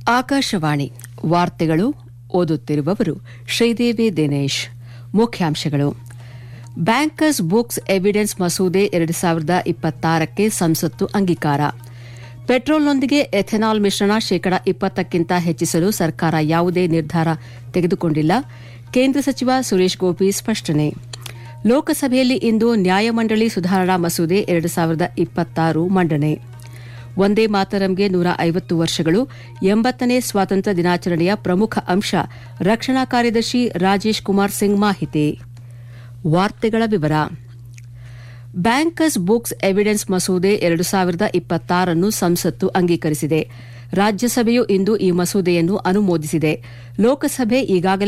ಆಕಾಶವಾಣಿ ವಾರ್ತೆಗಳು ಓದುತ್ತಿರುವವರು ಶ್ರೀದೇವಿ ದಿನೇಶ್ ಮುಖ್ಯಾಂಶಗಳು ಬ್ಯಾಂಕರ್ಸ್ ಬುಕ್ಸ್ ಎವಿಡೆನ್ಸ್ ಮಸೂದೆ ಎರಡು ಸಾವಿರದ ಇಪ್ಪತ್ತಾರಕ್ಕೆ ಸಂಸತ್ತು ಅಂಗೀಕಾರ ಪೆಟ್ರೋಲ್ನೊಂದಿಗೆ ಎಥೆನಾಲ್ ಮಿಶ್ರಣ ಶೇಕಡ ಇಪ್ಪತ್ತಕ್ಕಿಂತ ಹೆಚ್ಚಿಸಲು ಸರ್ಕಾರ ಯಾವುದೇ ನಿರ್ಧಾರ ತೆಗೆದುಕೊಂಡಿಲ್ಲ ಕೇಂದ್ರ ಸಚಿವ ಸುರೇಶ್ ಗೋಪಿ ಸ್ಪಷ್ಟನೆ ಲೋಕಸಭೆಯಲ್ಲಿ ಇಂದು ನ್ಯಾಯಮಂಡಳಿ ಸುಧಾರಣಾ ಮಸೂದೆ ಎರಡು ಸಾವಿರದ ಇಪ್ಪತ್ತಾರು ಮಂಡನೆ ಒಂದೇ ಮಾತರಂಗೆ ನೂರ ಐವತ್ತು ವರ್ಷಗಳು ಎಂಬತ್ತನೇ ಸ್ವಾತಂತ್ರ್ಯ ದಿನಾಚರಣೆಯ ಪ್ರಮುಖ ಅಂಶ ರಕ್ಷಣಾ ಕಾರ್ಯದರ್ಶಿ ರಾಜೇಶ್ ಕುಮಾರ್ ಸಿಂಗ್ ಮಾಹಿತಿ ವಾರ್ತೆಗಳ ವಿವರ ಬ್ಯಾಂಕರ್ಸ್ ಬುಕ್ಸ್ ಎವಿಡೆನ್ಸ್ ಮಸೂದೆ ಎರಡು ಸಾವಿರದ ಇಪ್ಪತ್ತಾರನ್ನು ಸಂಸತ್ತು ಅಂಗೀಕರಿಸಿದೆ ರಾಜ್ಯಸಭೆಯು ಇಂದು ಈ ಮಸೂದೆಯನ್ನು ಅನುಮೋದಿಸಿದೆ ಲೋಕಸಭೆ ಈಗಾಗಲೇ